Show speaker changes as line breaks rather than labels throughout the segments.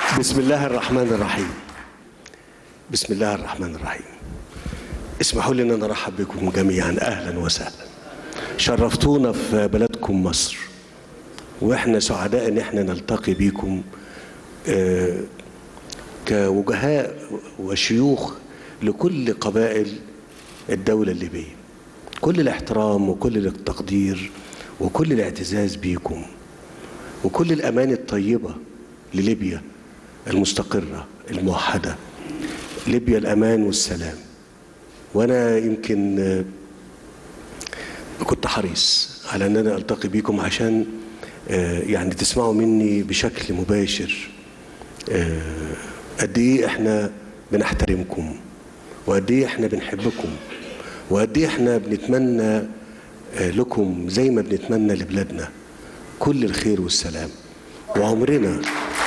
بسم الله الرحمن الرحيم بسم الله الرحمن الرحيم اسمحوا لي ان انا ارحب بكم جميعا اهلا وسهلا شرفتونا في بلدكم مصر واحنا سعداء ان احنا نلتقي بيكم آه، كوجهاء وشيوخ لكل قبائل الدولة الليبية كل الاحترام وكل التقدير وكل الاعتزاز بيكم وكل الأمان الطيبة لليبيا المستقرة الموحدة ليبيا الأمان والسلام وأنا يمكن آه، كنت حريص على أن أنا ألتقي بيكم عشان آه، يعني تسمعوا مني بشكل مباشر آه، قد إيه إحنا بنحترمكم وقد إيه إحنا بنحبكم وقد إيه إحنا بنتمنى آه، لكم زي ما بنتمنى لبلادنا كل الخير والسلام وعمرنا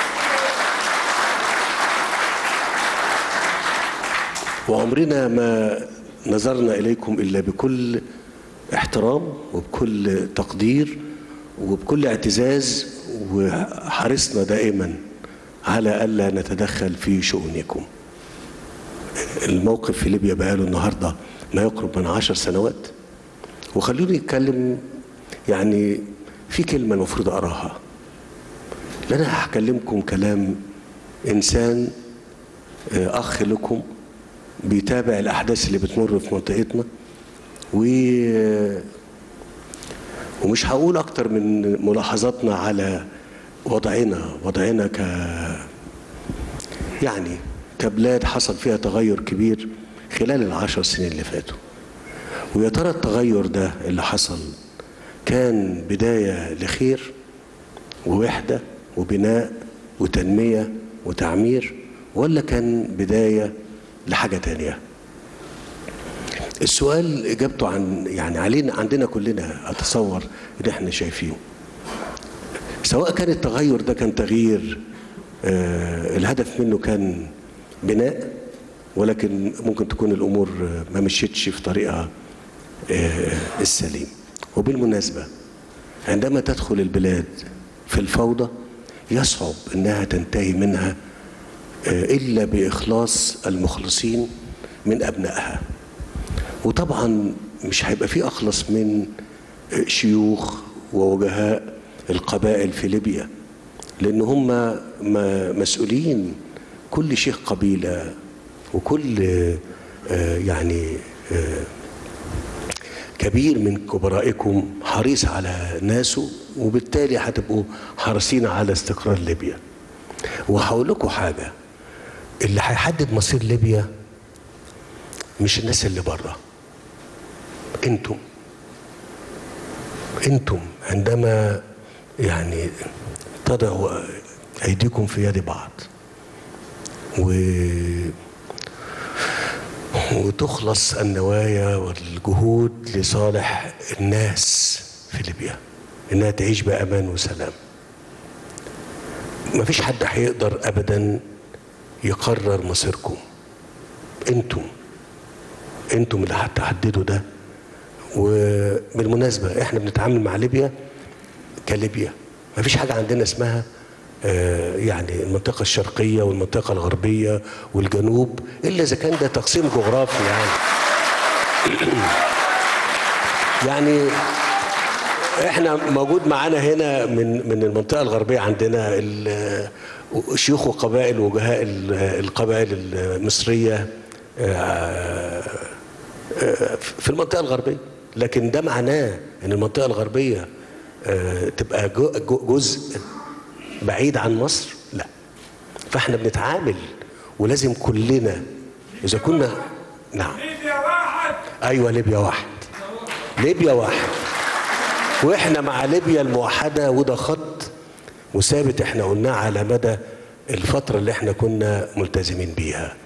وعمرنا ما نظرنا إليكم إلا بكل احترام وبكل تقدير وبكل اعتزاز وحرصنا دائما على ألا نتدخل في شؤونكم الموقف في ليبيا بقاله النهاردة ما يقرب من عشر سنوات وخلوني أتكلم يعني في كلمة المفروض أراها لأن أنا هكلمكم كلام إنسان آه، أخ لكم بيتابع الأحداث اللي بتمر في منطقتنا و ومش هقول أكتر من ملاحظاتنا على وضعنا وضعنا ك يعني كبلاد حصل فيها تغير كبير خلال العشر سنين اللي فاتوا ويا ترى التغير ده اللي حصل كان بداية لخير ووحدة وبناء وتنمية وتعمير ولا كان بداية لحاجة تانية السؤال إجابته عن يعني علينا عندنا كلنا أتصور إن إحنا شايفينه سواء كان التغير ده كان تغيير آه الهدف منه كان بناء ولكن ممكن تكون الأمور آه، ما مشيتش في طريقها آه السليم وبالمناسبة عندما تدخل البلاد في الفوضى يصعب انها تنتهي منها آه، الا باخلاص المخلصين من ابنائها وطبعا مش هيبقى في اخلص من آه، شيوخ ووجهاء القبائل في ليبيا لان هم ما- مسؤولين كل شيخ قبيله وكل آه، يعني آه، كبير من كبرائكم حريص على ناسه وبالتالي هتبقوا حريصين على استقرار ليبيا وهقول لكم حاجه اللي هيحدد مصير ليبيا مش الناس اللي بره انتم انتم عندما يعني تضعوا ايديكم في يد بعض و وتخلص النوايا والجهود لصالح الناس في ليبيا انها تعيش بامان وسلام مفيش حد هيقدر ابدا يقرر مصيركم انتم انتم اللي هتحددوا ده وبالمناسبه احنا بنتعامل مع ليبيا كليبيا مفيش حاجه عندنا اسمها آه، يعني المنطقة الشرقية والمنطقة الغربية والجنوب إلا إذا كان ده تقسيم جغرافي يعني يعني احنا موجود معانا هنا من من المنطقه الغربيه عندنا ال- شيوخ وقبائل وجهاء ال- القبائل المصريه آه، آه، في المنطقه الغربيه لكن ده معناه ان المنطقه الغربيه آه، تبقى جو- جو- جزء بعيد عن مصر لا فاحنا بنتعامل ولازم كلنا اذا كنا نعم
ليبيا واحد
ايوه ليبيا واحد ليبيا واحد واحنا مع ليبيا الموحده وده خط وثابت احنا قلناه على مدى الفتره اللي احنا كنا ملتزمين بيها